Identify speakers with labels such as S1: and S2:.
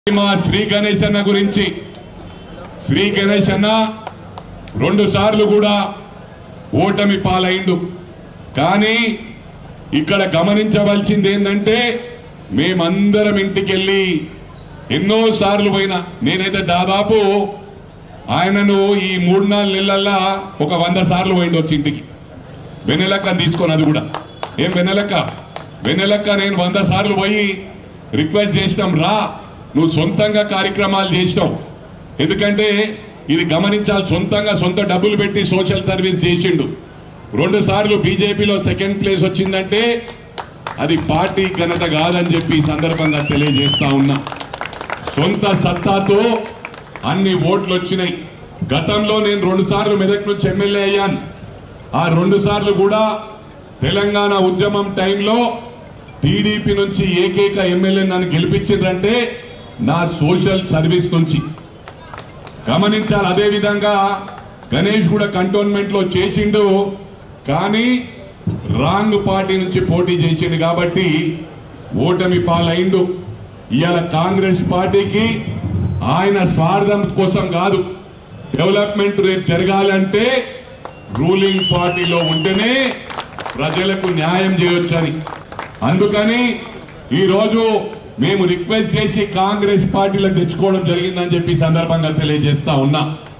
S1: మా శ్రీ గణేష్ అన్న గురించి శ్రీ గణేష్ అన్న రెండు సార్లు కూడా ఓటమి పాలైండు కానీ ఇక్కడ గమనించవలసింది ఏంటంటే మేమందరం ఇంటికెళ్ళి ఎన్నో సార్లు పోయినా నేనైతే దాదాపు ఆయనను ఈ మూడు నాలుగు నెలల్లో ఒక వంద సార్లు పోయిండు వచ్చి ఇంటికి వెన్నెలక్క తీసుకొని అది కూడా ఏం వెన్నెలక్క వెన్నెలక్క నేను వంద సార్లు పోయి రిక్వెస్ట్ చేసినాం రా నువ్వు సొంతంగా కార్యక్రమాలు చేసినావు ఎందుకంటే ఇది గమనించాలి సొంతంగా సొంత డబ్బులు పెట్టి సోషల్ సర్వీస్ చేసిండు రెండు సార్లు బీజేపీలో సెకండ్ ప్లేస్ వచ్చిందంటే అది పార్టీ ఘనత కాదని చెప్పి ఈ సందర్భంగా తెలియజేస్తా ఉన్నా సొంత సత్తాతో అన్ని ఓట్లు వచ్చినాయి గతంలో నేను రెండు సార్లు మెదక్ నుంచి ఎమ్మెల్యే అయ్యాను ఆ రెండు సార్లు కూడా తెలంగాణ ఉద్యమం టైంలో టీడీపీ నుంచి ఏకైక ఎమ్మెల్యే నన్ను గెలిపించిందంటే నా సోషల్ సర్వీస్ నుంచి గమనించాలి అదే విధంగా గణేష్ కూడా కంటోన్మెంట్ లో చేసిండు కానీ రాంగ్ పార్టీ నుంచి పోటీ చేసిండు కాబట్టి ఓటమి పాలైండు ఇవాళ కాంగ్రెస్ పార్టీకి ఆయన స్వార్థం కోసం కాదు డెవలప్మెంట్ రేపు జరగాలంటే రూలింగ్ పార్టీలో ఉంటేనే ప్రజలకు న్యాయం చేయొచ్చని అందుకని ఈరోజు మేము రిక్వెస్ట్ చేసి కాంగ్రెస్ పార్టీలో తెచ్చుకోవడం జరిగిందని చెప్పి ఈ సందర్భంగా తెలియజేస్తా ఉన్నా